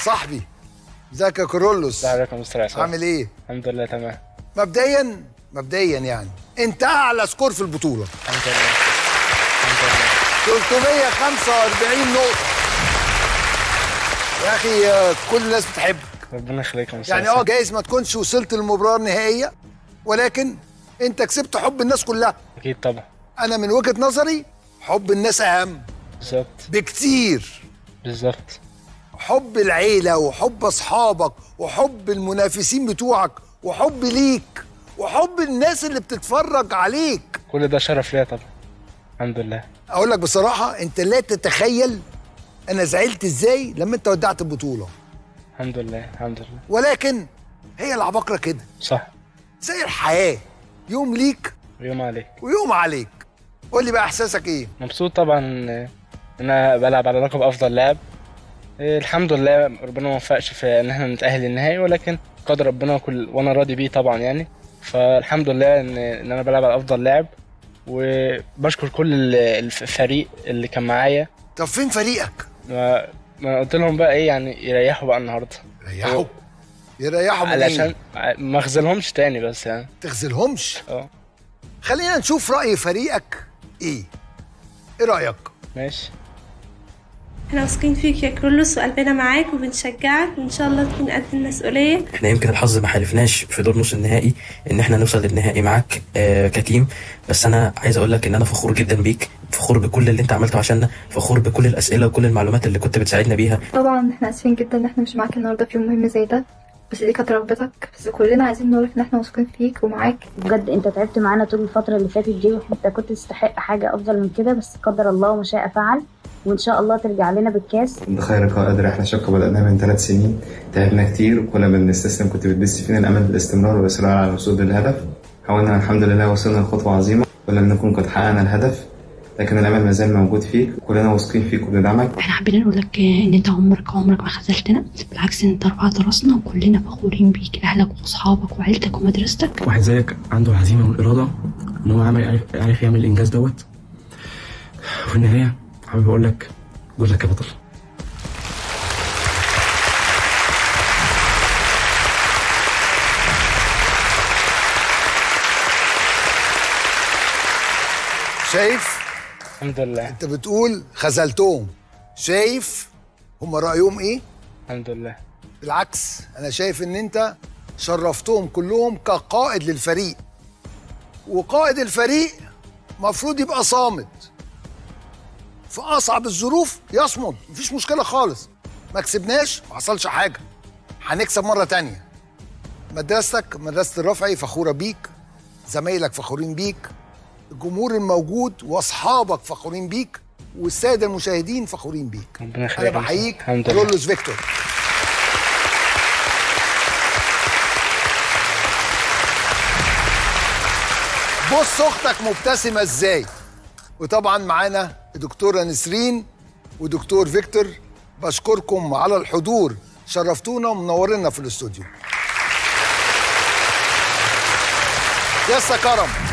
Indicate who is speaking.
Speaker 1: صاحبي ازيك يا كورولوس
Speaker 2: السلام عليكم مستر عصام
Speaker 1: عامل ايه
Speaker 2: الحمد لله تمام
Speaker 1: مبدئيا مبدئيا يعني انت اعلى سكور في البطوله
Speaker 2: الحمد لله الحمد لله
Speaker 1: 345 نقطه يا اخي آه، كل الناس بتحبك
Speaker 2: ربنا يخليك يا مستر
Speaker 1: يعني
Speaker 2: عصام.
Speaker 1: اه جايز ما تكونش وصلت للمباراه النهائيه ولكن انت كسبت حب الناس كلها
Speaker 2: اكيد طبعا
Speaker 1: انا من وجهه نظري حب الناس اهم
Speaker 2: بالظبط
Speaker 1: بكتير
Speaker 2: بالظبط
Speaker 1: حب العيله وحب اصحابك وحب المنافسين بتوعك وحب ليك وحب الناس اللي بتتفرج عليك
Speaker 2: كل ده شرف ليا طبعا الحمد لله
Speaker 1: اقول لك بصراحه انت لا تتخيل انا زعلت ازاي لما انت ودعت البطوله
Speaker 2: الحمد لله الحمد لله
Speaker 1: ولكن هي العباقره كده
Speaker 2: صح
Speaker 1: زي الحياه يوم ليك
Speaker 2: يوم عليك
Speaker 1: ويوم عليك قول لي بقى احساسك ايه
Speaker 2: مبسوط طبعا ان انا بلعب على لقب افضل لاعب إيه، الحمد لله ربنا ما وفقش في ان احنا نتاهل للنهائي ولكن قدر ربنا وكل وانا راضي بيه طبعا يعني فالحمد لله ان ان انا بلعب على افضل لاعب وبشكر كل ال- الفريق اللي كان معايا
Speaker 1: طب فين فريقك
Speaker 2: ما ما قلت لهم بقى ايه يعني يريحوا بقى النهارده
Speaker 1: ريحوا يريحوا من
Speaker 2: علشان
Speaker 1: ايه
Speaker 2: ما اخذلهمش تاني بس يعني
Speaker 1: تغزلهمش
Speaker 2: اه
Speaker 1: خلينا نشوف راي فريقك ايه ايه رايك
Speaker 2: ماشي
Speaker 3: احنا واثقين فيك يا كرولوس وقلبنا معاك وبنشجعك وان شاء الله تكون قد المسؤوليه
Speaker 4: احنا يمكن الحظ ما حالفناش في دور نص النهائي ان احنا نوصل للنهائي معاك آه كتيم بس انا عايز اقول لك ان انا فخور جدا بيك فخور بكل اللي انت عملته عشاننا فخور بكل الاسئله وكل المعلومات اللي كنت بتساعدنا بيها
Speaker 5: طبعا احنا اسفين جدا ان احنا مش معاك النهارده في يوم مهم زي ده بس دي كانت رغبتك بس كلنا عايزين نقولك ان احنا واثقين فيك ومعاك
Speaker 6: بجد انت تعبت معانا طول الفترة اللي فاتت دي وانت كنت تستحق حاجة افضل من كده بس قدر الله وما شاء فعل وان شاء الله ترجع لنا بالكاس
Speaker 7: خير قادر احنا شقة بدأناها من ثلاث سنين تعبنا كتير وكنا بنستسلم كنت بتبث فينا الأمل بالاستمرار والإصرار على الوصول للهدف حاولنا الحمد لله وصلنا لخطوة عظيمة ولم نكن قد حققنا الهدف لكن الأمل ما زال موجود فيك وكلنا واثقين فيك وبندعمك
Speaker 8: احنا حابين نقول لك ان انت عمرك عمرك ما خذلتنا بالعكس انت رفعت راسنا وكلنا فخورين بيك اهلك واصحابك وعيلتك ومدرستك
Speaker 4: واحد زيك عنده العزيمه والاراده ان هو عمل عارف, عارف يعمل الانجاز دوت وفي النهايه حابب اقول لك جود لك يا بطل
Speaker 1: شايف
Speaker 2: الحمد لله
Speaker 1: انت بتقول خذلتهم شايف هم رايهم ايه
Speaker 2: الحمد لله
Speaker 1: بالعكس انا شايف ان انت شرفتهم كلهم كقائد للفريق وقائد الفريق مفروض يبقى صامت في اصعب الظروف يصمد مفيش مشكله خالص ما كسبناش ما حصلش حاجه هنكسب مره تانية مدرستك مدرسه الرفعي فخوره بيك زمايلك فخورين بيك الجمهور الموجود واصحابك فخورين بيك والساده المشاهدين فخورين بيك
Speaker 2: ربنا
Speaker 1: انا
Speaker 2: يخليك يا مستر.
Speaker 1: بحييك
Speaker 2: الحمد لله
Speaker 1: كارلوس فيكتور بص اختك مبتسمه ازاي وطبعا معانا الدكتوره نسرين ودكتور فيكتور بشكركم على الحضور شرفتونا ومنورنا في الاستوديو يا كرم